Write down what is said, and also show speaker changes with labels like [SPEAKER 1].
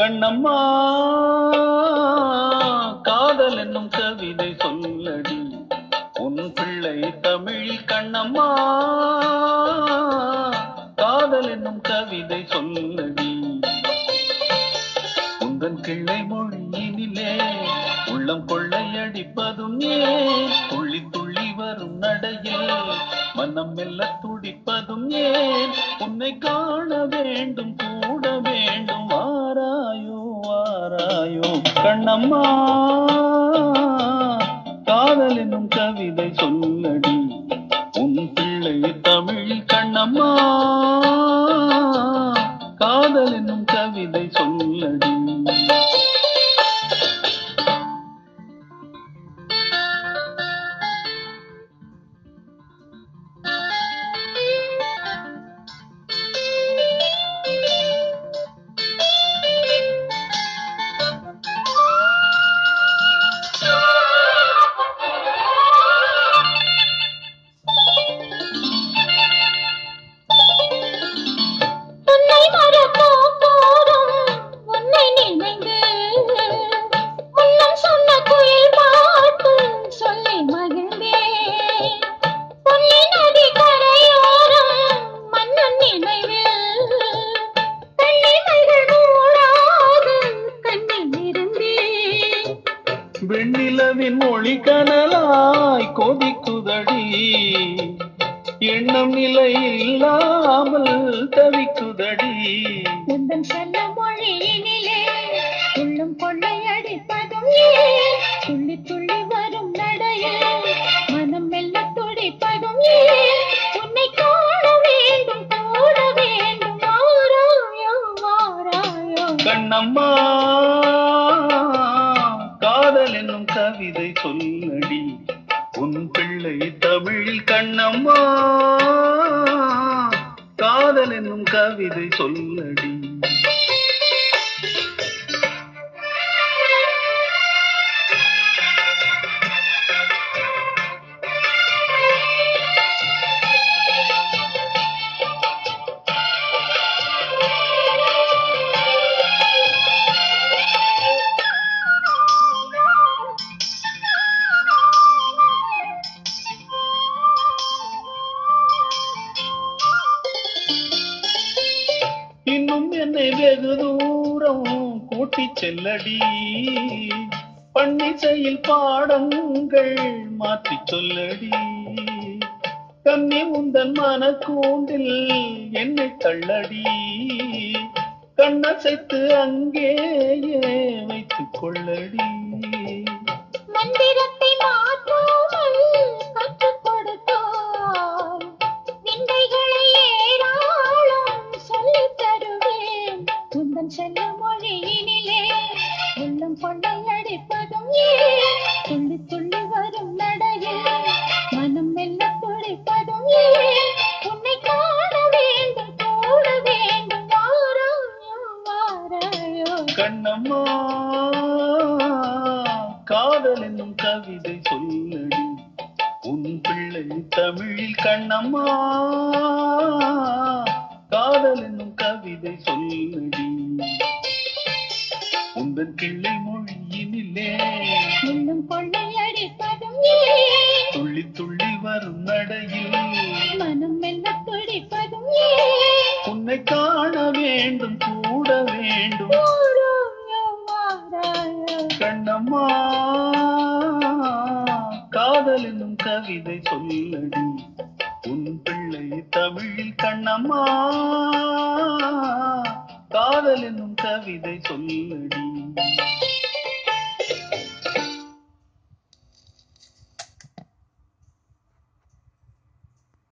[SPEAKER 1] கண்ணம்மா காதல் என்னும் கவிதை சொல்லடி உன் பிள்ளை தமிழில் கண்ணம்மா காதல் என்னும் கவிதை சொல்லடி உந்தன் கிள்ளை மொழியினிலே உள்ளம் கொள்ளையடிப்பதும் ஏன் துள்ளி துள்ளி வரும் நடையில் மனம் மெல்ல துடிப்பதும் ஏன் உன்னை காண வேண்டும் கூட வேண்டும் வாராயோ வாராயோ கண்ணம்மா காதல் என்னும் கவிதை சொல்லடி உன் பிள்ளை தமிழில் கண்ணம்மா காதல் என்னும் கவிதை சொல்லடி
[SPEAKER 2] உன்னை மறப்போ போதும் உன்னை நினைந்து முன்னம் சொன்ன குயில் பாட்டு சொல்லி மகிழ்ந்தேன் பொன்னி நதி கரையோரம் மன்னன் நினைவில் கண்ணிமைகள் மூடாது கண்ணில் இருந்தேன்
[SPEAKER 1] வெண்ணிலவின் மொழி கனலாய் கொதிக்குதடி எண்ணம் நிலை இல்லாமல் தவிக்குதடி
[SPEAKER 2] உந்தன் செல்ல மொழியினிலே உள்ளம் கொள்ளையடிப்பதும் ஏன் துள்ளி துள்ளி வரும் நடையில் மனம் மெல்ல துடிப்பதும் ஏன் உன்னை காண வேண்டும் கூட வேண்டும் வாராயோ வாராயோ
[SPEAKER 1] கண்ணம்மா காதல் என்னும் கவிதை சொல்லடி உன் பிள்ளை தமிழில் கண்ணம்மா காதல் என்னும் கவிதை சொல்லடி இன்னும் என்னை வெகு தூரம் கூட்டிச் செல்லடி பன்னிசையில் பாடங்கள் மாற்றிச் சொல்லடி கண்ணி உந்தன் மனக்கூண்டில் என்னை தள்ளடி கண்ணசைத்து அங்கேயே வைத்துக் கொள்ளடி
[SPEAKER 2] மந்திரத்தை மாற்றாமல் கற்றுக் கொடுத்தால் விந்தைகளை ஏராளம் சொல்லித் தருவேன் உந்தன் செல்ல மொழியினிலே உள்ளம் கொள்ளையடிப்பதும் ஏன் துள்ளி துள்ளி வரும் நடையில் மனம் மெல்ல துடிப்பதும் ஏன் உன்னை காண வேண்டும் கூட வேண்டும் வாராயோ வாராயோ
[SPEAKER 1] கண்ணம்மா காதல் என்னும் கவிதை சொல்லடி உன் பிள்ளை தமிழில் கண்ணம்மா காதல் என்னும் கவிதை சொல்லடி உந்தன் கிள்ளை மொழியினிலே
[SPEAKER 2] இன்னும் கொள்ளையடிப்பதும் ஏன்
[SPEAKER 1] துள்ளி துள்ளி வரும் நடையில்
[SPEAKER 2] மனம் மெல்ல துடிப்பதும் ஏன்
[SPEAKER 1] உன்னை காண வேண்டும் கூட வேண்டும்
[SPEAKER 2] வாராயோ வாராயோ
[SPEAKER 1] கண்ணம்மா காதல் என்னும் கவிதை சொல்லடி உன் பிள்ளை தமிழில் கண்ணம்மா காதல் என்னும் கவிதை சொல்லடி